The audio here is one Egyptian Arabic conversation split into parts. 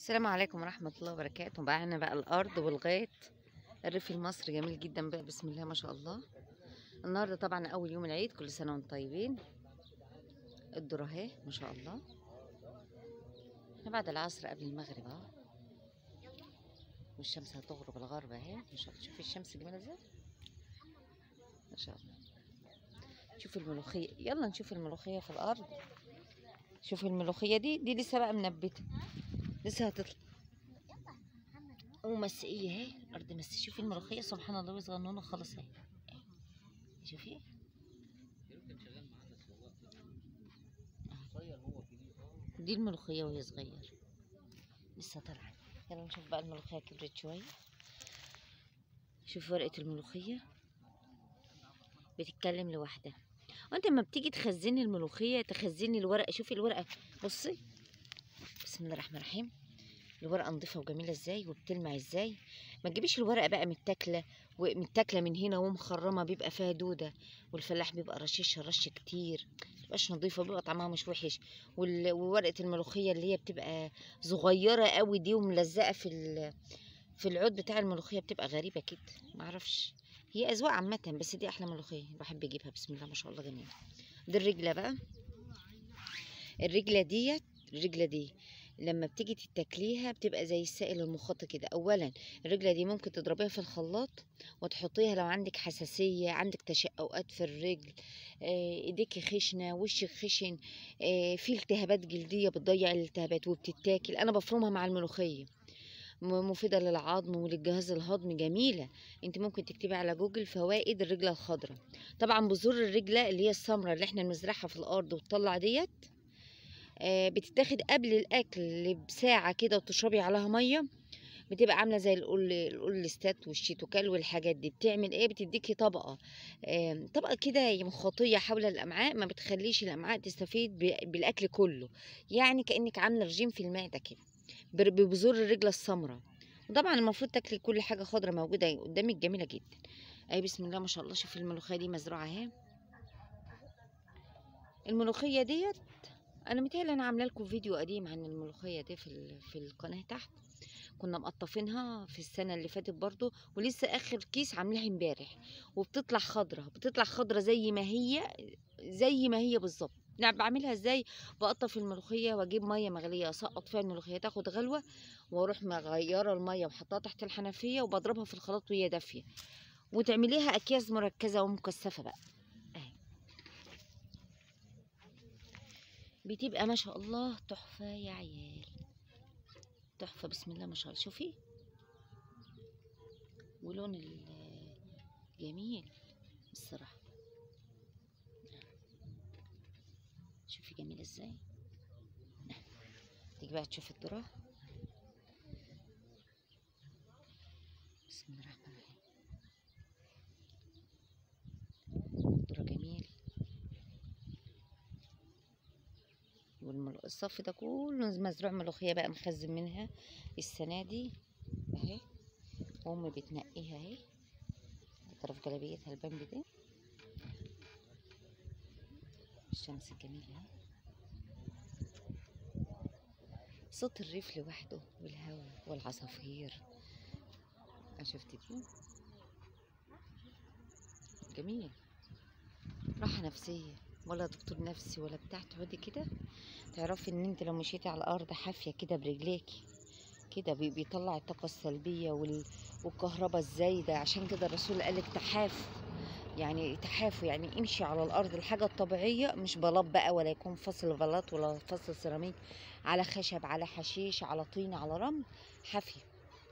السلام عليكم ورحمة الله وبركاته معانا بقى الأرض والغيط الريف المصري جميل جدا بقى بسم الله ما شاء الله النهاردة طبعا أول يوم العيد كل سنة وانتم طيبين الذرة اهي ما شاء الله احنا بعد العصر قبل المغرب اهو والشمس هتغرب الغرب اهي ما شاء الله شوفي الشمس جميلة ازاي ما شاء الله شوفي الملوخية يلا نشوف الملوخية في الأرض شوفي الملوخية دي دي لسه بقى منبتة لسه هتطلع ومسقية اهي أرض مسقية شوفي الملوخية سبحان الله صغنونة خالص اهي شوفي دي الملوخية وهي صغير لسه طالعة يلا نشوف بقى الملوخية كبرت شوية شوف ورقة الملوخية بتتكلم لوحدها وانت لما بتيجي تخزني الملوخية تخزني الورقة شوفي الورقة بصي بسم الله الرحمن الرحيم الورقة نضيفة وجميلة ازاي وبتلمع ازاي ما تجيبيش الورقة بقى متاكلة ومتاكلة من هنا ومخرمة بيبقى فيها دودة والفلاح بيبقى رشيش رش كتير متبقاش نضيفة بيبقى طعمها مش وحش وال- وورقة الملوخية اللي هي بتبقى صغيرة قوي دي وملزقة في ال- في العود بتاع الملوخية بتبقى غريبة كده معرفش هي أذواق عامة بس دي أحلى ملوخية بحب أجيبها بسم الله ما شاء الله جميلة دي الرجلة بقى الرجلة ديت الرجلة دي لما بتيجي تتاكليها بتبقى زي السائل المخاط كده اولا الرجله دي ممكن تضربيها في الخلاط وتحطيها لو عندك حساسيه عندك تشققات في الرجل آه، ايديكي خشنه وشك خشن آه، في التهابات جلديه بتضيع الالتهابات وبتتاكل انا بفرمها مع الملوخيه م- مفيدة للعظم وللجهاز الهضمي جميلة انت ممكن تكتبي على جوجل فوائد الرجلة الخضراء طبعا بذور الرجلة اللي هي السمرة اللي احنا بنزرعها في الارض وتطلع ديت آه، بتتاخد قبل الاكل بساعه كده وتشربي عليها ميه بتبقى عامله زي القول القولستات والشيتوكال والحاجات دي بتعمل ايه بتديكي طبقه آم، طبقه كده مخاطيه حول الامعاء ما بتخليش الامعاء تستفيد ب- بالاكل كله يعني كانك عامله رجيم في المعده كده بر- ببذور الرجله السمراء وطبعا المفروض تاكلي كل حاجه خضراء موجوده قدامك جميله جدا اي بسم الله ما شاء الله شوفي الملوخيه دي مزروعه اهي الملوخيه ديت انا متهيألي انا عامله لكم فيديو قديم عن الملوخيه دي في ال- في القناه تحت كنا مقطفينها في السنه اللي فاتت برضو ولسه اخر كيس عاملاها امبارح وبتطلع خضره بتطلع خضره زي ما هي زي ما هي بالظبط نعم بعملها ازاي بقطف الملوخيه واجيب ميه مغليه اسقط فيها الملوخيه تاخد غلوه واروح مغيره الميه وحطها تحت الحنفيه وبضربها في الخلاط وهي دافيه وتعمليها اكياس مركزه ومكثفه بقى اهي بتبقى ما شاء الله تحفة يا عيال تحفة بسم الله ما شاء الله شوفي ولون ال- جميل الصراحة شوفي جميل ازاي تيجي بقى تشوفي الذرة بسم الله الرحمن الرحيم الذرة جميل والصف ده كله مزروع ملوخية بقى مخزن منها السنة دي اهي وامي بتنقيها اهي طرف جلابيتها البامبي دي الشمس الجميلة اهي صوت الريف لوحده والهواء والعصافير شفت دي جميل راحة نفسية ولا دكتور نفسي ولا بتاع تقعدي كده تعرفي ان انت لو مشيتي على الارض حافيه كده برجليكي كده بي- بيطلع الطاقه السلبيه وال... والكهرباء الزايده عشان كده الرسول قالك تحافوا يعني تحافوا يعني امشي على الارض الحاجه الطبيعيه مش بلاط بقى ولا يكون فصل بلاط ولا فصل سيراميك على خشب على حشيش على طين على رمل حافيه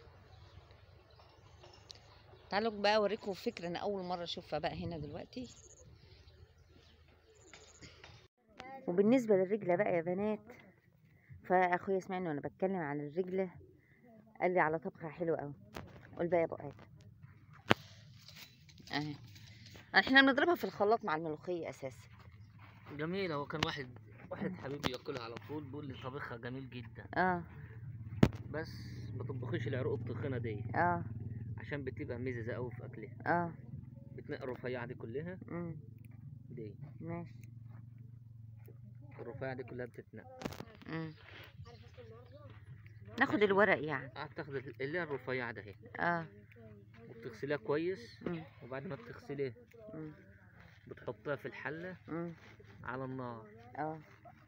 تعالوا بقى اوريكم فكره انا اول مره اشوفها بقى هنا دلوقتي وبالنسبة للرجلة بقى يا بنات فأخويا سمعني وأنا بتكلم عن الرجلة قال لي على طبخة حلوة أوي قول بقى يا أبو آدم أهي احنا بنضربها في الخلاط مع الملوخية أساسا جميلة هو كان واحد واحد حبيبي ياكلها على طول بيقول لي طبخها جميل جدا اه بس ما تطبخيش العروق التخينة دي اه عشان بتبقى مززة قوي في اكلها اه بتنقي الرفيعة دي كلها امم دي ماشي الرفيعة دي كلها بتتنقى امم ناخد ماشي. الورق يعني اه بتاخد ال- اللي هي الرفيعة ده اهي اه وبتغسليها كويس مم. وبعد ما بتغسليها مم. بتحطها في الحلة مم. على النار اه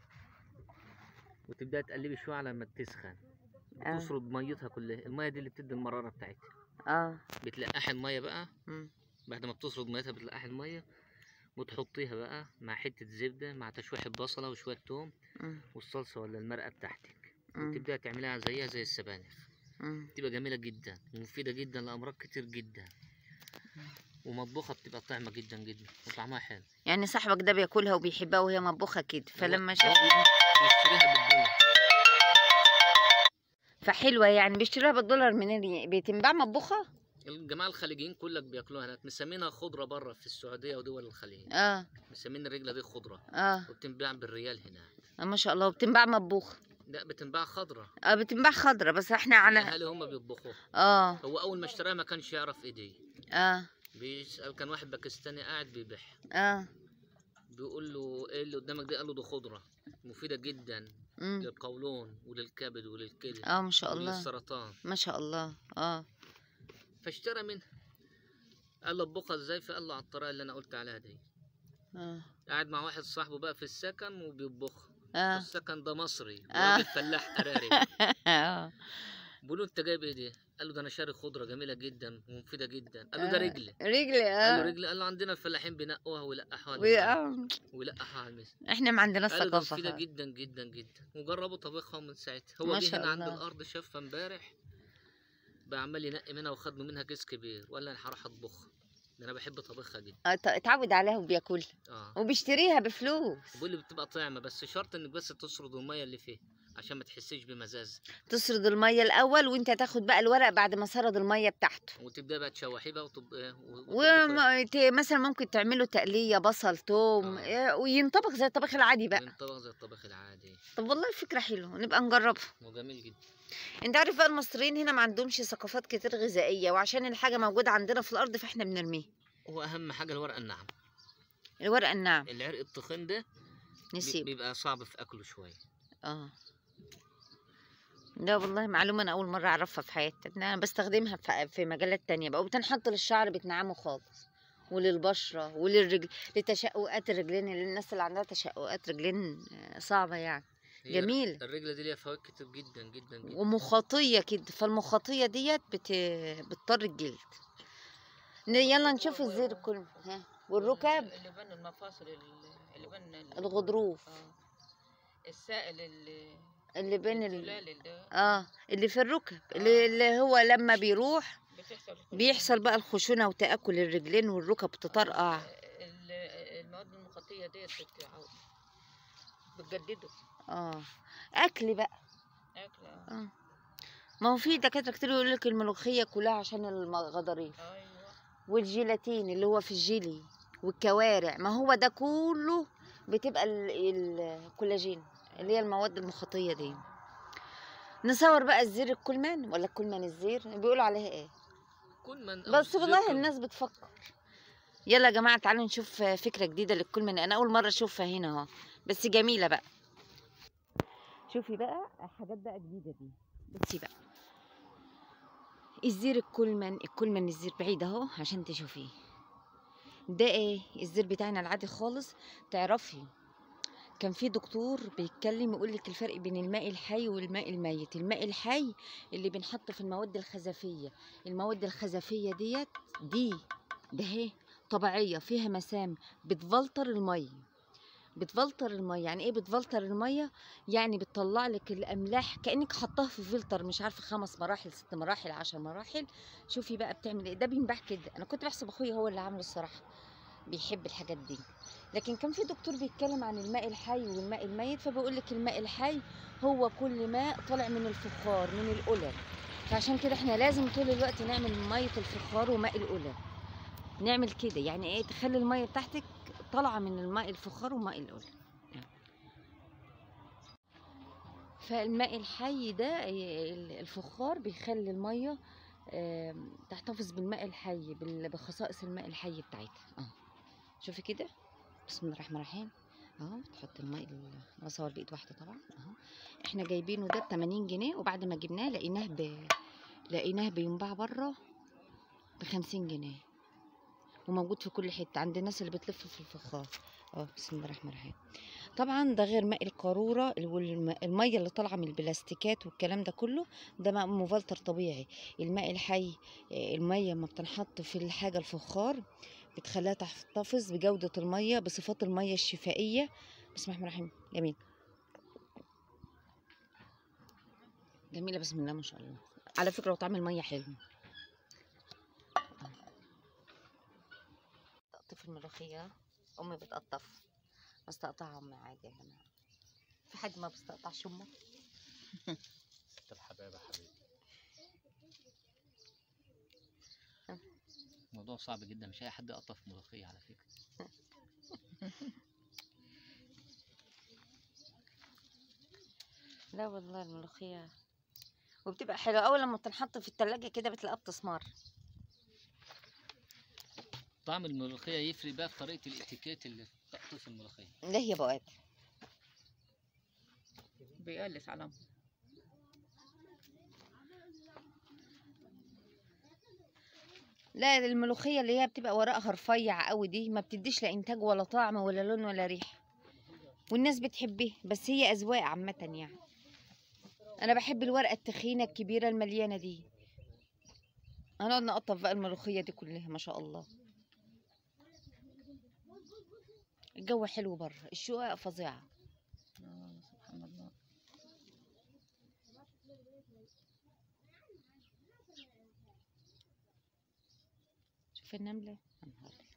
وتبدأ تقلبي شوية على ما تسخن اه تشرب ميتها كلها المية دي اللي بتدي المرارة بتاعتها اه بتلقحي المية بقى مم. بعد ما بتشرب ميتها بتلقحي المية وتحطيها بقى مع حتة زبدة مع تشويح بصلة وشوية توم مم. والصلصة ولا المرقة بتاعتك مم. وتبدأ تعمليها زيها زي السبانخ مم. بتبقى جميلة جدا ومفيدة جدا لأمراض كتير جدا ومطبوخة بتبقى طعمة جدا جدا وطعمها حلو يعني صاحبك ده بياكلها وبيحبها وهي مطبوخه كده فلما شاف بيشتريها بالدولار فحلوه يعني بيشتروها بالدولار منين بتنباع مطبوخه الجماعة الخليجيين كلك بياكلوها هناك مسمينها خضرة بره في السعودية ودول الخليج اه مسمين الرجلة دي خضرة اه وبتنباع بالريال هنا آه، ما شاء الله وبتنباع مطبوخه لا بتنباع خضرة اه بتنباع خضرة بس احنا على الاهالي هم بيطبخوها اه هو اول ما اشتراها ما كانش يعرف ايه دي اه بيسأل كان واحد باكستاني قاعد بيبيعها اه بيقول له ايه اللي قدامك دي قال له ده خضرة مفيدة جدا امم للقولون وللكبد وللكلى اه ما شاء الله وللسرطان ما شاء الله اه فاشترى منها قال له اطبخها ازاي فقال له على الطريقة اللي انا قلت عليها دي اه قاعد مع واحد صاحبه بقى في السكن وبيطبخها اه السكن ده مصري آه. وراجل فلاح قراري اه بيقول له انت جايب ايه دي؟ قال له ده انا شاري خضره جميله جدا ومفيده جدا قال له ده آه. رجل رجلي قال له اه رجل قال له عندنا الفلاحين بينقوها ويلقحوها وي- للمثل. آه. ويلقحوها على المثل احنا ما عندناش قال له ده ثقافة مفيده خالص. جدا جدا جدا وجربوا طبيخها من ساعتها هو ما جه شاء هنا عند الله. الارض شافها امبارح بقى عمال ينقي منها وخد منها كيس كبير وقال لي انا هروح اطبخها ده انا بحب طبيخها جدا اه ت- اتعود عليها وبياكلها اه وبيشتريها بفلوس بيقول لي بتبقى طعمه بس شرط انك بس تشرد الميه اللي فيها عشان ما تحسيش بمزاز تسرد المية الأول وانت تاخد بقى الورق بعد ما سرد المية بتاعته وتبدا بقى تشوحيه بقى وتب... آه، و- وتطبخيه. ومثلا ممكن تعملوا تقلية بصل توم آه. إيه، وينطبخ زي الطبخ العادي بقى وينطبخ زي الطبخ العادي طب والله فكرة حلوة نبقى نجربها وجميل جدا انت عارف بقى المصريين هنا ما عندهمش ثقافات كتير غذائية وعشان الحاجة موجودة عندنا في الأرض فاحنا بنرميها واهم حاجه الورق الناعم الورق الناعم العرق التخين ده بي- نسيب بيبقى صعب في اكله شويه اه لا والله معلومة أنا أول مرة أعرفها في حياتي أنا بستخدمها في- في مجالات تانية بقى وبتنحط للشعر بتنعمه خالص وللبشرة وللرجل لتشققات الرجلين للناس اللي عندها تشققات رجلين آه، صعبة يعني هي جميل الرجله دي ليها فوائد كتير جدا جدا جدا ومخاطية كده فالمخاطية ديت بت... بتطر الجلد ن- يلا نشوف الزير كله ها والركاب اللي بين المفاصل ال- اللي بين ال- الغضروف آه. السائل اللي اللي بين ال... الزلال ده اه اللي في الركب اللي, اللي هو لما بيروح بتحصل بيحصل بقى الخشونة وتآكل الرجلين والركب تطرقع ال- المواد المخاطية ديت بتعو- بتجدده اه اكل بقى أكل آه. اه ما هو في دكاترة كتير يقول لك الملوخية كلها عشان الغضاريف أيوة والجيلاتين اللي هو في الجيلي والكوارع ما هو ده كله بتبقى ال- ال- الكولاجين اللي هي المواد المخاطية دي نصور بقى الزير الكلمان ولا الكلمان الزير بيقولوا عليها ايه كل من أو بس والله زيت- الناس بتفكر يلا يا جماعة تعالوا نشوف فكرة جديدة للكلمان انا اول مرة اشوفها هنا اهو بس جميلة بقى شوفي بقى حاجات بقى جديدة دي بصي بقى الزير الكلمن الكلمن الزير بعيد اهو عشان تشوفيه ده ايه الزير بتاعنا العادي خالص تعرفي كان في دكتور بيتكلم يقول لك الفرق بين الماء الحي والماء الميت الماء الحي اللي بنحط في المواد الخزفية المواد الخزفية ديت دي ده هي طبيعية فيها مسام بتفلتر المية بتفلتر المية يعني ايه بتفلتر المية يعني بتطلع لك الاملاح كانك حطاها في فلتر مش عارفه خمس مراحل ست مراحل عشر مراحل شوفي بقى بتعمل ايه ده بينباع كده انا كنت بحسب اخويا هو اللي عامله الصراحه بيحب الحاجات دي لكن كان في دكتور بيتكلم عن الماء الحي والماء الميت فبيقول لك الماء الحي هو كل ماء طالع من الفخار من القلل فعشان كده احنا لازم طول الوقت نعمل ميه الفخار وماء القلل نعمل كده يعني ايه تخلي الميه بتاعتك طالعه من الماء الفخار وماء القلل فالماء الحي ده ال- الفخار بيخلي الميه آم، تحتفظ بالماء الحي بال- بخصائص الماء الحي بتاعتها اه شوفي كده بسم الله الرحمن الرحيم اهو تحط الماء ال- انا بصور بايد واحده طبعا اهو احنا جايبينه ده ب 80 جنيه وبعد ما جبناه لقيناه ب لقيناه بينباع بره ب 50 جنيه وموجود في كل حته عند الناس اللي بتلف في الفخار اه بسم الله الرحمن الرحيم طبعا ده غير ماء القاروره والميه اللي طالعه من البلاستيكات والكلام ده كله ده ماء مفلتر طبيعي الماء الحي آه، الميه لما بتنحط في الحاجه الفخار بتخليها تحتفظ بجوده الميه بصفات الميه الشفائيه بسم الله الرحمن الرحيم جميل جميله بسم الله ما شاء الله على فكره وطعم الميه حلو تقطف الملوخيه امي بتقطف بستقطعها امي عادي يا جماعه في حد ما بيستقطعش امه ست الحبايب يا حبيبي الموضوع صعب جدا مش اي حد يقطف ملوخيه على فكره لا والله الملوخيه وبتبقى حلوه اول لما بتنحط في التلاجة كده بتلاقيها بتسمر طعم الملوخيه يفرق بقى في طريقه الاتيكيت اللي في تقطيف الملوخيه ده هي بقى بيقلس على لا الملوخيه اللي هي بتبقى ورقها رفيع قوي دي ما بتديش لا انتاج ولا طعم ولا لون ولا ريحه والناس بتحبها بس هي اذواق عامه يعني انا بحب الورقه التخينه الكبيره المليانه دي هنقعد نقطف بقى الملوخيه دي كلها ما شاء الله الجو حلو بره الشقق فظيعه آه، سبحان الله شوف النمله يا نهار أبيض.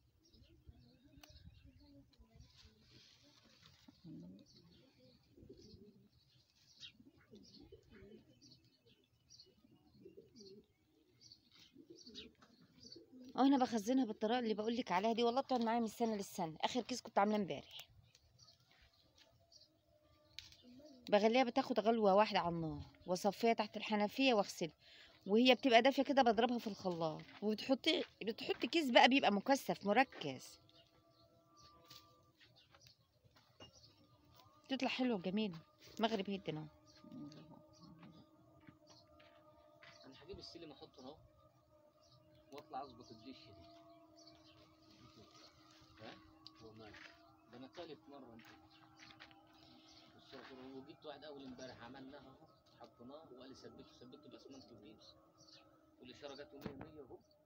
اه انا بخزنها بالطريقه اللي بقول لك عليها دي والله بتقعد معايا من السنه للسنه اخر كيس كنت عاملاه امبارح بغليها بتاخد غلوه واحده على النار واصفيها تحت الحنفيه واغسلها وهي بتبقى دافيه كده بضربها في الخلاط وبتحطي بتحطي كيس بقى بيبقى مكثف مركز تطلع حلوه وجميله مغرب جدا اهو انا هجيب السلم احطه اهو واطلع اظبط الدش دي ها والله ده انا تالت مره انت والصراحة وجبت واحد اول امبارح عملناها اهو حطيناه وقال لي ثبته ثبته باسمنت وجيبس والاشاره جت 100 100 اهو